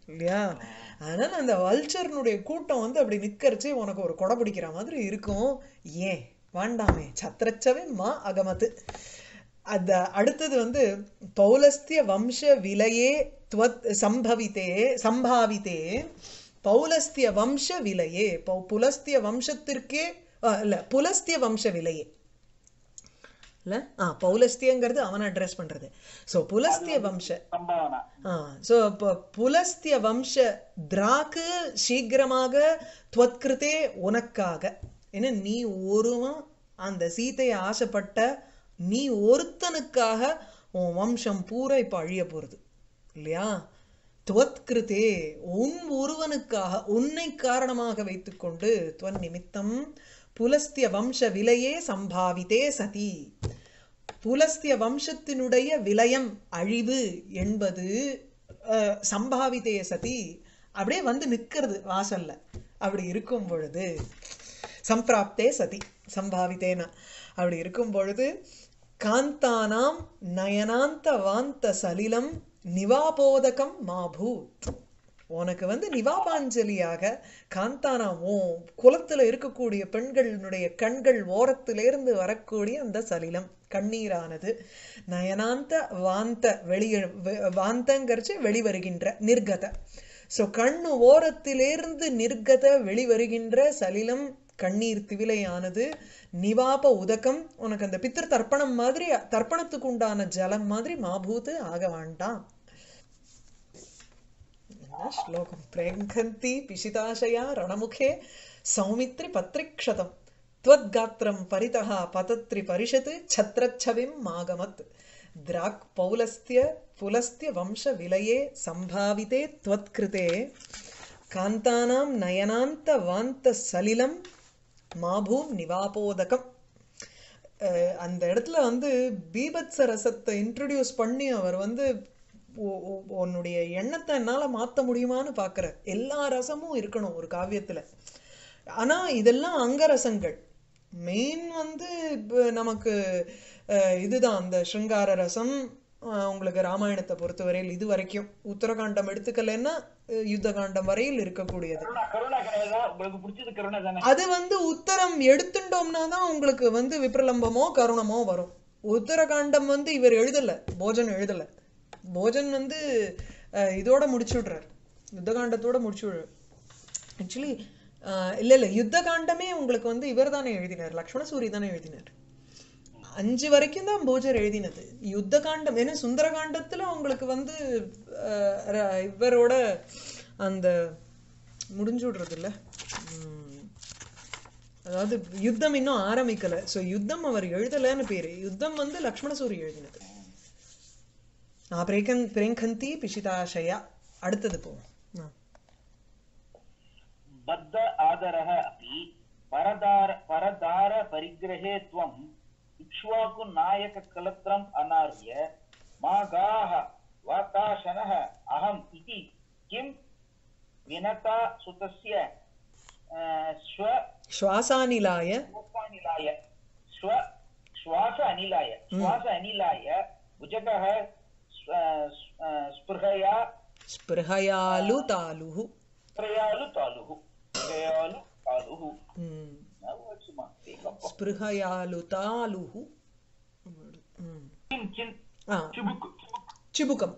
Speaker 1: இல்லையா அதனால அந்த வல்ச்சர்னுடைய கூட்டம் வந்து அப்படி நிக்கரிச்சு உனக்கு ஒரு கொடை பிடிக்கிற மாதிரி இருக்கும் ஏன் வேண்டாமே சத்திரச்சவே மா அகமத்து அந்த அடுத்தது வந்து பௌலஸ்திய வம்ச விலையே துவத் சம்பவித்தே சம்பாவித்தே பௌலஸ்திய வம்ச விலையே பௌ- புலஸ்திய வம்சத்திற்கே ஆ, இல்ல புலஸ்திய வம்ச விலையே இல்ல ஆ பௌலஸ்தியங்கிறது அவனை அட்ரஸ் பண்றது சோ புலஸ்திய வம்ச
Speaker 2: சம்பாவனா
Speaker 1: ஆ ஸோ இப்போ புலஸ்திய வம்ச திராக்கு சீக்கிரமாக துவத்கிருத்தே உனக்காக ஏன்னா நீ ஒருவன் அந்த சீதையை ஆசைப்பட்ட நீ ஒருத்தனுக்காக உன் வம்சம் பூரா இப்போ அழிய போறது இல்லையா துவத்கிருத்தே உன் ஒருவனுக்காக உன்னை காரணமாக வைத்துக்கொண்டு துவன் நிமித்தம் புலஸ்திய வம்ச விலையே சம்பாவித்தே சதி புலஸ்திய வம்சத்தினுடைய விலயம் அழிவு என்பது அஹ், சம்பாவித்தே சதி அப்படியே வந்து நிக்கிறது வாசல்ல அப்படி இருக்கும் பொழுது சம்பிராப்தே சதி சம்பாவித்தேன அப்படி இருக்கும் பொழுது காந்தானாம் நயனாந்த வாந்த சலிலம் நிவாபோதகம் மாபூத் உனக்கு வந்து நிவாபாஞ்சலியாக காந்தானா ஓ குலத்துல இருக்கக்கூடிய பெண்களினுடைய கண்கள் ஓரத்திலிருந்து வரக்கூடிய அந்த சலிலம் கண்ணீரானது நயனாந்த வாந்த வெளிய வெ- வாந்தங்கரிச்சு வெளிவருகின்ற நிர்கத சோ கண்ணு ஓரத்திலிருந்து நிர்கத வெளிவருகின்ற சலிலம் கண்ணீர் திவிலையானது நிவாப உதகம் உனக்கு அந்த பித்திரு தர்ப்பணம் மாதிரி தர்ப்பணத்துக்கு உண்டான ஜலம் மாதிரி மாபூத்து ஆக வேண்டாம் श्लोकं प्रेङ्खन्ति पिशिताशया रणमुखे सौमित्रि पत्रिक्षतं त्वद्गात्रं परितः पतत्रि परिषत् छत्रच्छविं मागमत् द्राक् पौलस्त्य पुलस्त्य वंशविलये सम्भाविते त्वत्कृते कान्तानां नयनान्तवान्तसलिलं மாபூம் நிவாபோதகம் அஹ் அந்த இடத்துல வந்து பீபத்ச ரசத்தை இன்ட்ரடியூஸ் பண்ணி அவர் வந்து உ- உ- உன்னுடைய எண்ணத்தை என்னால மாத்த முடியுமான்னு பாக்குற எல்லா ரசமும் இருக்கணும் ஒரு காவியத்துல ஆனா இதெல்லாம் அங்கரசங்கள் மெயின் வந்து இப்ப நமக்கு அஹ், இதுதான் அந்த ஸ்ருங்கார ரசம் அஹ், உங்களுக்கு ராமாயணத்தை பொறுத்தவரையில் இது வரைக்கும் உத்தரகாண்டம் எடுத்துக்கலைன்னா அஹ், யுத்த காண்டம் வரையில் இருக்கக்கூடியது
Speaker 2: கருணா கருணா கிடையாதா உங்களுக்கு பிடிச்சது கருணா தானே
Speaker 1: அது வந்து உத்தரம் எடுத்துட்டோம்னா தான் உங்களுக்கு வந்து விப்ரலம்பமோ கருணமோ வரும் உத்தரகாண்டம் வந்து இவர் எழுதல போஜன் எழுதல போஜன் வந்து அஹ், இதோட முடிச்சு விடுறார் யுத்தகாண்டத்தோட முடிச்சு விடுறார் ஆக்சுவலி இல்ல இல்ல யுத்த காண்டமே உங்களுக்கு வந்து இவர் தானே எழுதினார் லக்ஷ்மணசூரி தானே எழுதினார் அஞ்சு வரைக்கும் தான் போஜர் எழுதினது யுத்த காண்டம் ஏன்னா சுந்தரகாண்டத்துல உங்களுக்கு வந்து அஹ், ர- இவரோட அந்த முடிஞ்சு விடுறது இல்ல உம், அதாவது யுத்தம் இன்னும் ஆரம்பிக்கல சோ யுத்தம் அவர் எழுதலைன்னு பேரு யுத்தம் வந்து லக்ஷ்மணசூரி எழுதினது ஆ, பிரேகன் பிரேங்கந்தி பிஷிதாஷயா அடுத்தது போவோம் ஆ.
Speaker 2: बद्ध आदरः अपि परदार परदार परिग्रहे त्वम् इक्ष्वाकुनायककलत्रम् अनार्य मा गाः वाताशनः अहम् इति किं विनता सुतस्य अ, स्व
Speaker 1: சுவாசானிலாய
Speaker 2: श्वासानिलाय स्व श्वास अनिलाय श्वास अनिलाय भुजगः स्व- स्व- स्पृहया
Speaker 1: ஸ்பிருஹயாலு தாலுஹு
Speaker 2: त्रयालु तालुः त्रयालु तालुः
Speaker 1: ம்.
Speaker 2: न वचमा एकम्
Speaker 1: ஸ்பிருஹயாலு தாலுஹு ம்.
Speaker 2: किं किं
Speaker 1: ஆ
Speaker 2: चिबुक्
Speaker 1: चिबुकम्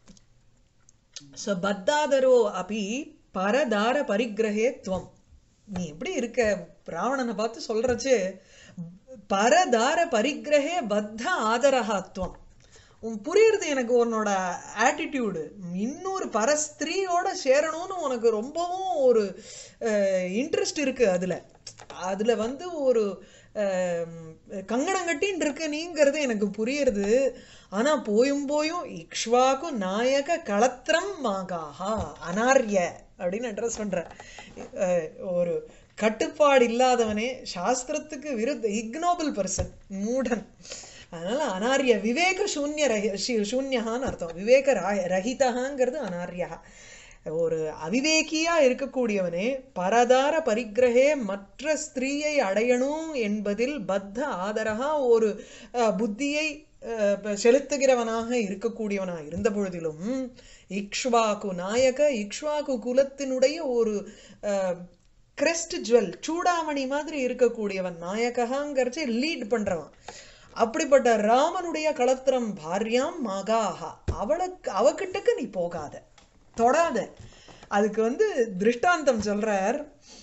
Speaker 1: ஸோ பத்தாதரோ அபி பரதார பரிக்கிரகே துவம் நீ எப்படி இருக்க ராவணனை பார்த்து சொல்றச்சு பரதார பரிக்கிரகே பத்த ஆதரஹா துவம் உன் புரியுறது எனக்கு உன்னோட ஆட்டிடியூடு இன்னொரு பரஸ்திரீயோட சேரணும்னு உனக்கு ரொம்பவும் ஒரு இன்ட்ரெஸ்ட் இருக்கு அதுல அதுல வந்து ஒரு அஹ், கங்கணம் கட்டின்னு இருக்க நீங்கிறது எனக்கு புரியுறது ஆனா போயும் போயும் இக்ஷ்வாக்கு நாயக களத்திரம் மாகாஹா அனார்ய அப்படின்னு அட்ரஸ் பண்ற அஹ், ஒரு கட்டுப்பாடு இல்லாதவனே சாஸ்திரத்துக்கு விருத்த இக்னோபிள் பர்சன் மூடன் அதனால அனார்ய விவேக சூன்ய ரஹி ஷி- சூன்யஹான்னு அர்த்தம் விவேக ரா- ரஹிதஹாங்கிறது அனார்யா ஒரு அவிவேகியா இருக்கக்கூடியவனே பரதார பரிக்கிரகே மற்ற ஸ்திரீயை அடையணும் என்பதில் பத்த ஆதரகா ஒரு அஹ், புத்தியை அஹ், ப- செலுத்துகிறவனாக இருக்கக்கூடியவனா இருந்த பொழுதிலும் இக்ஷ்வாகு நாயக இக்ஷ்வாகு குலத்தினுடைய ஒரு கிரெஸ்ட் ஜுவல் சூடாமணி மாதிரி இருக்கக்கூடியவன் நாயகங்கிறச்சு லீட் பண்றவன் அப்படிப்பட்ட ராமனுடைய களத்திரம் பாரியாம் மகாஹா அவளுக்கு அவகிட்டக்கு நீ போகாத தொடாத அதுக்கு வந்து திருஷ்டாந்தம் சொல்றார்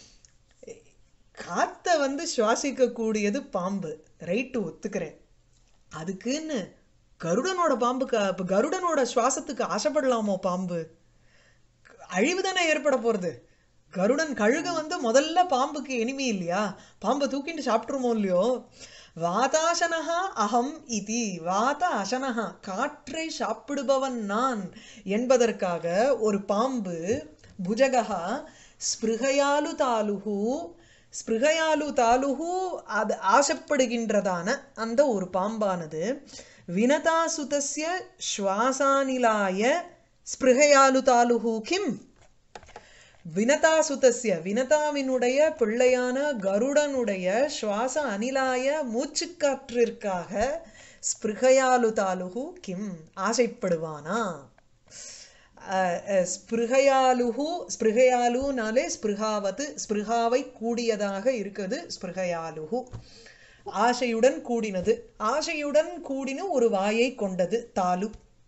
Speaker 1: காத்த வந்து சுவாசிக்க கூடியது பாம்பு ரைட்டு ஒத்துக்கிறேன் அதுக்குன்னு கருடனோட பாம்புக்கு அப்ப கருடனோட சுவாசத்துக்கு ஆசைப்படலாமோ பாம்பு அழிவு தானே ஏற்பட போறது கருடன் கழுக வந்து முதல்ல பாம்புக்கு எனிமி இல்லையா பாம்பை தூக்கிட்டு சாப்பிட்டுருமோ இல்லையோ வாதாசனஹா அகம் இதி வாத அசனஹா காற்றை சாப்பிடுபவன் நான் என்பதற்காக ஒரு பாம்பு புஜகா ஸ்பிருகையாலு தாலுகு ஸ்பிருகையாலு தாலுகு அது ஆசைப்படுகின்றதான அந்த ஒரு பாம்பானது வினதாசுதஸ்ய ஸ்வாசானிலாய ஸ்பிருகையாலு தாலுகு கிம் வினதாசுதஸ்ய வினதாவினுடைய பிள்ளையான கருடனுடைய சுவாச அனிலாய மூச்சுக்காற்றிற்காக ஸ்பிருகையாலு தாலுகு கிம் ஆசைப்படுவானா அஹ், அஹ், ஸ்பிருகையாலுகு ஸ்பிருகையாலுனாலே ஸ்பிருகாவத்து ஸ்பிருகாவை கூடியதாக இருக்குது ஸ்பிருகையாலுகு ஆசையுடன் கூடினது ஆசையுடன் கூடின ஒரு வாயை கொண்டது தாலு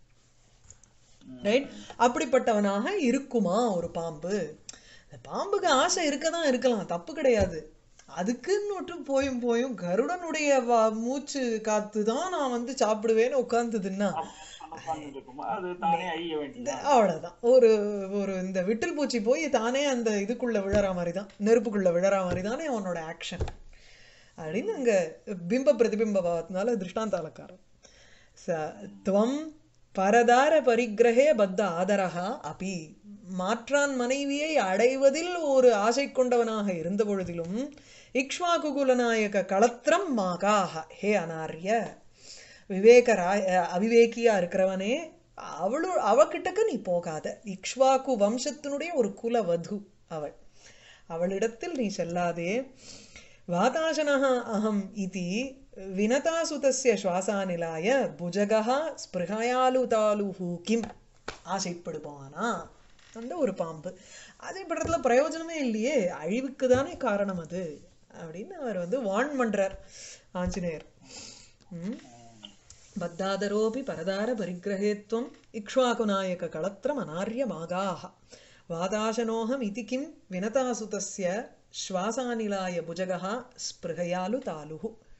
Speaker 1: ரைட் அப்படிப்பட்டவனாக இருக்குமா ஒரு பாம்பு அந்த பாம்புக்கு ஆசை இருக்கதான் இருக்கலாம் தப்பு கிடையாது அதுக்குன்னு மட்டும் போயும் போயும் கருடனுடைய வா- மூச்சு காத்து தான் நான் வந்து சாப்பிடுவேன்னு உட்கார்ந்ததுன்னா
Speaker 2: உட்கார்ந்துட்டு இருக்குமா அது தானே அழிய வேண்டியது
Speaker 1: அவ்வளவுதான் ஒரு ஒரு இந்த விட்டில் பூச்சி போய் தானே அந்த இதுக்குள்ள விழற மாதிரி தான் நெருப்புக்குள்ள விழற மாதிரி தானே அவனோட ஆக்ஷன் அப்படின்னு அங்க பிம்ப பிரதிபிம்ப பாவத்தினால திருஷ்டாந்த அலங்காரம் ச துவம் பரதார பரிக்கிரகே பத்த ஆதரஹா அபி மாற்றான் மனைவியை அடைவதில் ஒரு ஆசை கொண்டவனாக இருந்த பொழுதிலும் இக்ஷ்வாகுகுலநாயக களத்திரம் மாகாஹ ஹே அனார்ய விவேக ராய் அஹ் அவிவேகியா இருக்கிறவனே அவளு அவகிட்டக்கு நீ போகாத இக்ஷ்வாக்கு வம்சத்தினுடைய ஒரு குலவது அவள் அவளிடத்தில் நீ செல்லாதே வாதாசனः அகம் இதி வினதாசுதஸ்ய சுவாசானிலாய புஜகः ஸ்பிருகயாலுதாலுஹு கிம் ஆசைப்படுவானா அந்த ஒரு பாம்பு ஆசைப்படுறதுல பிரயோஜனமே இல்லையே அழிவுக்கு தானே காரணம் அது அப்படின்னு அவர் வந்து வார்ன் பண்றார் ஆஞ்சநேயர் ம் बद्धादरोऽपि परदारपरिग्रहे त्वम् इक्ष्वाकुनायककळत्रम् अनार्यमागाः वाताशनोऽहमिति किं विनतासुतस्य श्वासानिलाय भुजगः स्पृहयालु तालुः